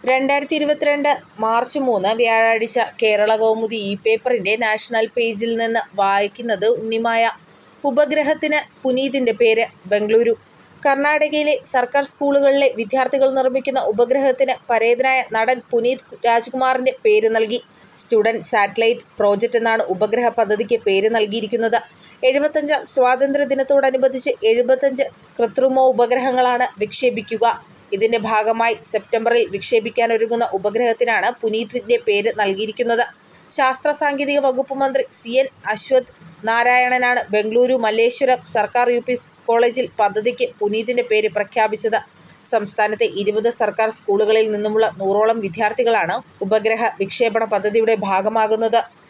രണ്ടായിരത്തി ഇരുപത്തിരണ്ട് മാർച്ച് മൂന്ന് വ്യാഴാഴ്ച കേരളകൗമുദി ഈ പേപ്പറിന്റെ നാഷണൽ പേജിൽ നിന്ന് വായിക്കുന്നത് ഉണ്ണിമായ. ഉപഗ്രഹത്തിന് പുനീതിന്റെ പേര് ബെംഗളൂരു കർണാടകയിലെ സർക്കാർ സ്കൂളുകളിലെ വിദ്യാർത്ഥികൾ നിർമ്മിക്കുന്ന ഉപഗ്രഹത്തിന് പരേതനായ നടൻ പുനീത് രാജ്കുമാറിന്റെ പേര് നൽകി. സ്റ്റുഡന്റ് സാറ്റലൈറ്റ് പ്രോജക്ട് എന്നാണ് ഉപഗ്രഹ പദ്ധതിക്ക് പേര് നൽകിയിരിക്കുന്നത്. എഴുപത്തഞ്ചാം സ്വാതന്ത്ര്യദിനത്തോടനുബന്ധിച്ച് എഴുപത്തഞ്ച് കൃത്രിമോപഗ്രഹങ്ങളാണ് വിക്ഷേപിക്കുക. ഇതിന്റെ ഭാഗമായി സെപ്റ്റംബറിൽ വിക്ഷേപിക്കാനൊരുങ്ങുന്ന ഉപഗ്രഹത്തിനാണ് പുനീതിന്റെ പേര് നൽകിയിരിക്കുന്നത്. ശാസ്ത്ര സാങ്കേതിക വകുപ്പ് മന്ത്രി സി. എൻ. അശ്വഥ് നാരായണനാണ് ബെംഗളൂരു മല്ലേശ്വരം സർക്കാർ യു. പി. കോളേജിൽ പദ്ധതിക്ക് പുനീതിന്റെ പേര് പ്രഖ്യാപിച്ചത്. സംസ്ഥാനത്തെ ഇരുപത് സർക്കാർ സ്കൂളുകളിൽ നിന്നുമുള്ള നൂറോളം വിദ്യാർത്ഥികളാണ് ഉപഗ്രഹ വിക്ഷേപണ പദ്ധതിയുടെ ഭാഗമാകുന്നത്.